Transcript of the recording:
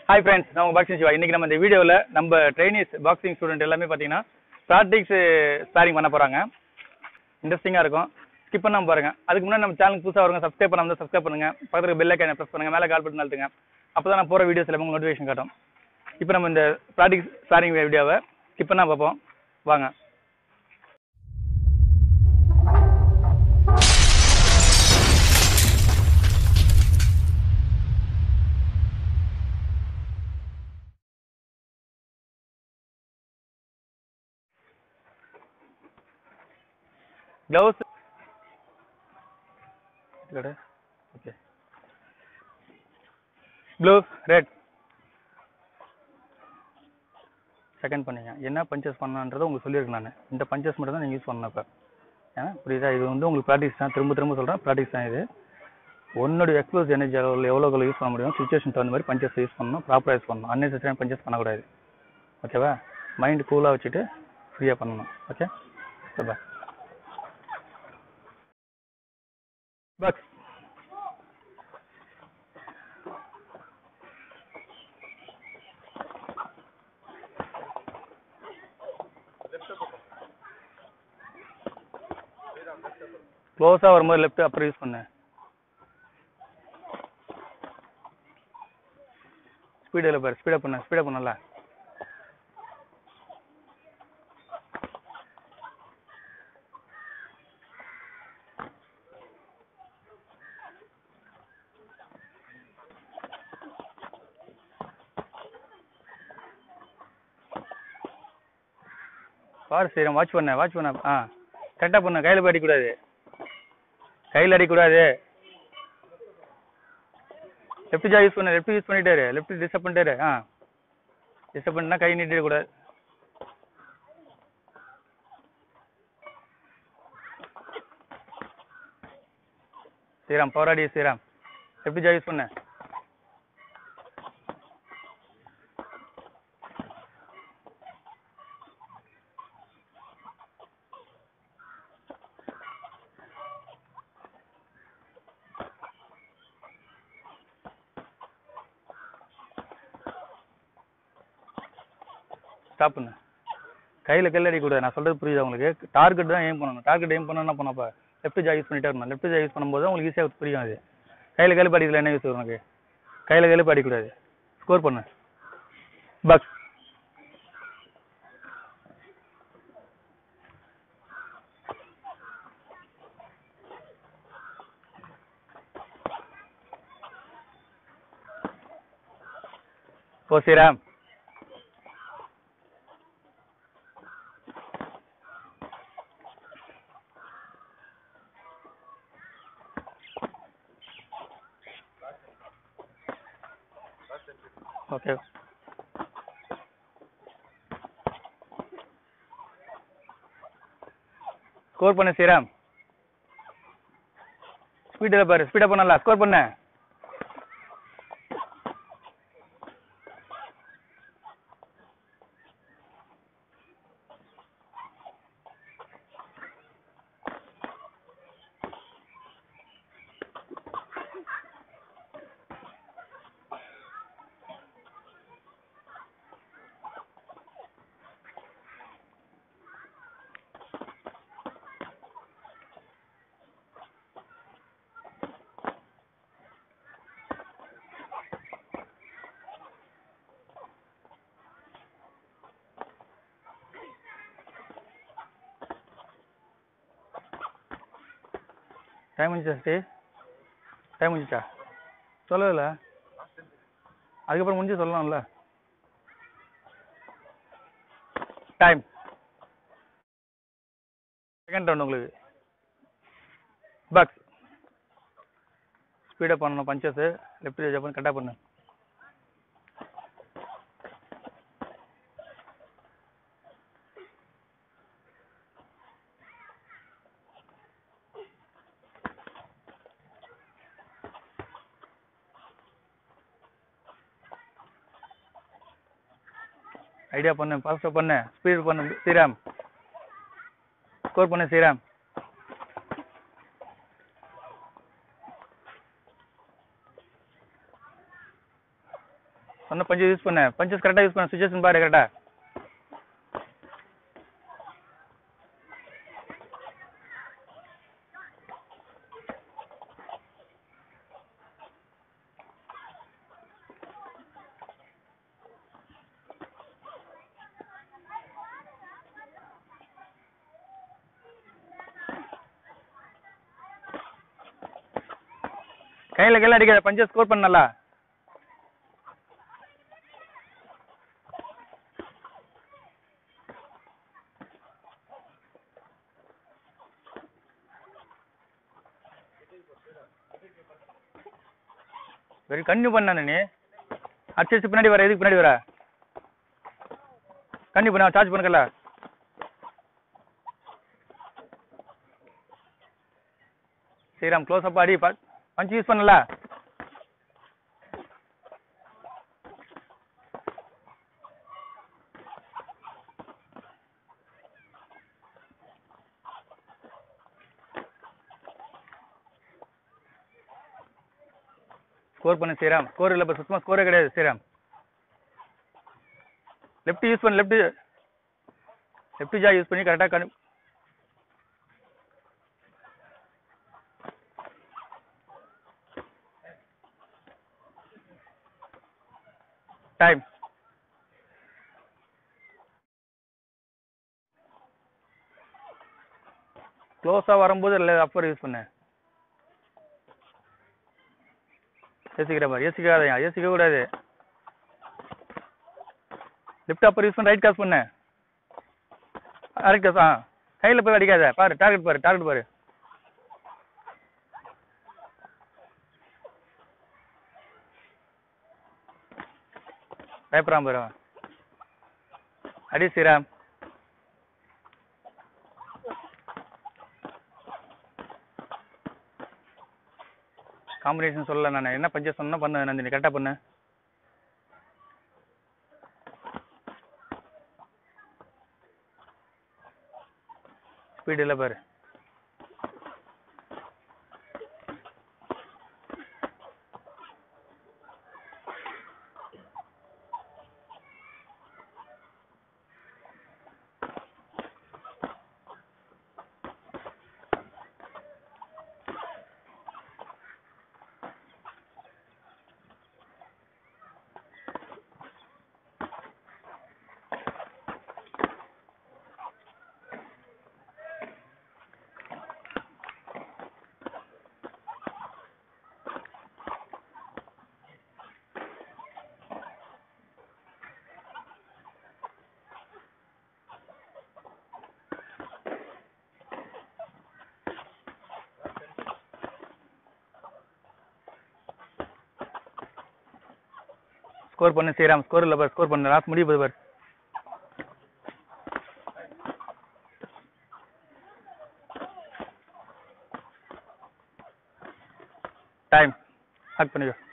Hi friends நான் உங்க boxing Siva இன்னைக்கு நம்ம இந்த வீடியோவில் நம்ம ட்ரைனிஸ் பாக்ஸிங் ஸ்டூடெண்ட் எல்லாமே பார்த்தீங்கன்னா ப்ராக்டிக்ஸ் ஸ்பாரிங் பண்ண போகிறாங்க இன்ட்ரெஸ்டிங்காக இருக்கும் ஸ்கிப் பண்ணாம பாருங்க அதுக்கு முன்னாடி நம்ம சேனல் புதுசாக வருங்க சப்ஸ்கிரைப் பண்ணாம சப்ஸ்கிரைப் பண்ணுங்க பக்கத்துக்கு பெல் ஐக்கான ப்ரெஸ் பண்ணுங்க மேலே கால் பண்ணி அழுத்துங்க அப்போ தான் நான் போகிற வீடியோஸ் எல்லாமே நோட்டிஃபிகேஷன் காட்டும் இப்போ நம்ம இந்த ப்ராக்டிக்ஸ் ஸ்பாரிங் வீடியோவை ஸ்கிப் பண்ணால் பார்ப்போம் வாங்க gloves okay blue red second பண்ணீங்க என்ன பஞ்சஸ் பண்ணான்றதை உங்களுக்கு சொல்லியிருக்கேன் நான் இந்த பஞ்சஸ் மட்டும் தான் நீங்கள் யூஸ் பண்ணணும் இப்போ ஏன்னா புரியுதா இது வந்து உங்களுக்கு ப்ராக்டிஸ் தான் திரும்ப திரும்ப சொல்கிறேன் ப்ராக்டிஸ் தான் இது உன்னோட எக்ஸ்ப்ளோஸ் எனர்ஜி அளவில் எவ்வளோ யூஸ் பண்ண முடியும் சுச்சுவேஷன் தகுந்த மாதிரி பஞ்சஸ் யூஸ் பண்ணணும் ப்ராப்பராக யூஸ் பண்ணணும் அன்னெசரியான பஞ்சஸ் பண்ணக்கூடாது ஓகேவா மைண்ட் கூலாக வச்சுட்டு ஃப்ரீயாக பண்ணணும் ஓகே பை பக்ஸ் க்ளோஸாக வரும்போது லெஃப்ட் அப்புறம் யூஸ் பண்ணு ஸ்பீடில் பாரு ஸ்பீடப் பண்ண ஸ்பீடப் பண்ணல பாரு சரி வாட்ச் பண்ண வாட்ச் பண்ண ஆ கரெக்டாக பண்ண கையில் போய் அடிக்கக்கூடாது கையில் அடிக்கக்கூடாது லெஃப்ட் ஜா யூஸ் பண்ண லெஃப்ட் யூஸ் பண்ணிட்டாரு லெஃப்ட் டிஸ்டர்ப் பண்ணிட்டாரு ஆ டிஸ்டர்ப் பண்ணா கை நீட்டிடக்கூடாது ஸ்ரீராம் பவராடி ஸ்ரீராம் லெஃப்ட் ஜா யூஸ் பண்ண ஸ்டாப் பண்ணு கையில் கையில் அடிக்கக்கூடாது நான் சொல்கிறது புரியுது உங்களுக்கு டார்கெட் தான் எய்ம் பண்ணணும் டார்கெட் எய்ம் பண்ணணும் என்ன பண்ணப்போ லெஃப்ட் ஜா யூஸ் பண்ணிட்டே இருக்கணும் லெஃப்ட் ஜா யூஸ் பண்ணும்போது தான் உங்களுக்கு ஈஸியாக புரியும் அது கையில் கையில் அடிக்கல என்ன யூஸ் வரும் உனக்கு கையில் கையில் அடிக்கக்கூடாது ஸ்கோர் பண்ணு பக்ஸ் ஓ ஸ்ரீராம் ஓகே ஸ்கோர் பண்ணு ஸ்ரீராம் ஸ்பீடில் பாரு ஸ்பீடாக பண்ணல ஸ்கோர் பண்ண டைம் முடிஞ்சா ஸ்டே டைம் முடிஞ்சிச்சா சொல்லல அதுக்கப்புறம் முடிஞ்சு சொல்லலாம்ல டைம் செகண்ட் ரவுண்ட் உங்களுக்கு பாக்ஸ் ஸ்பீடாக பண்ணணும் பஞ்சஸ் லெஃப்ட் ஜப்பான் கரெக்டாக பண்ணு ஐடியா பண்ணு ஃபாஸ்ட்டாக பண்ணு ஸ்பீட் பண்ணு ஸ்ரீராம் ஸ்கோர் பண்ணு ஸ்ரீராம் சொன்ன பஞ்சு யூஸ் பண்ணு பஞ்சஸ் கரெக்டாக யூஸ் பண்ண சுச்சுவேஷன் பாரு கரெக்டாக கையில் கையில் அடிக்காத பஞ்சஸ் ஸ்கோர் பண்ணல வெறும் கன்னியூ பண்ண நீ அடிச்சு பின்னாடி வர எதுக்கு பின்னாடி வர கன்னியூ பண்ண சார்ஜ் பண்ணுக்கல ஸ்ரீராம் க்ளோஸ் அப் அடி பஞ்ச் யூஸ் பண்ணல ஸ்கோர் பண்ணு ஸ்ரீராம் ஸ்கோர் இல்லை இப்போ சுத்தமாக ஸ்கோரே கிடையாது ஸ்ரீராம் லெஃப்ட் யூஸ் பண்ணு லெஃப்ட் லெஃப்ட் ஜா யூஸ் பண்ணி கரெக்டாக கண் டைம் க்ளோஸாக வரும்போது இல்லை அப்பர் யூஸ் பண்ணு யோசிக்கிற மாதிரி யோசிக்காதயா யோசிக்க கூடாது லெஃப்ட் அப்பர் யூஸ் பண்ணி ரைட் காஸ் பண்ணு ரைட் காஸ் ஆ கையில் போய் அடிக்காத பாரு டார்கெட் பாரு டார்கெட் பாரு பயப்படுறான் பாரு அவன். அடி ஸ்ரீராம் காம்பினேஷன் சொல்லல நான் என்ன பஞ்ச சொன்னா பண்ணு நந்தினி கரெக்டாக பண்ணு ஸ்பீடு இல்லை பாரு ஸ்கோர் பண்ணு ஸ்ரீராம் ஸ்கோர் இல்லை பாரு ஸ்கோர் பண்ணு லாஸ்ட் முடிய போகுது பாரு டைம் ஸ்டார்ட் பண்ணிக்கோ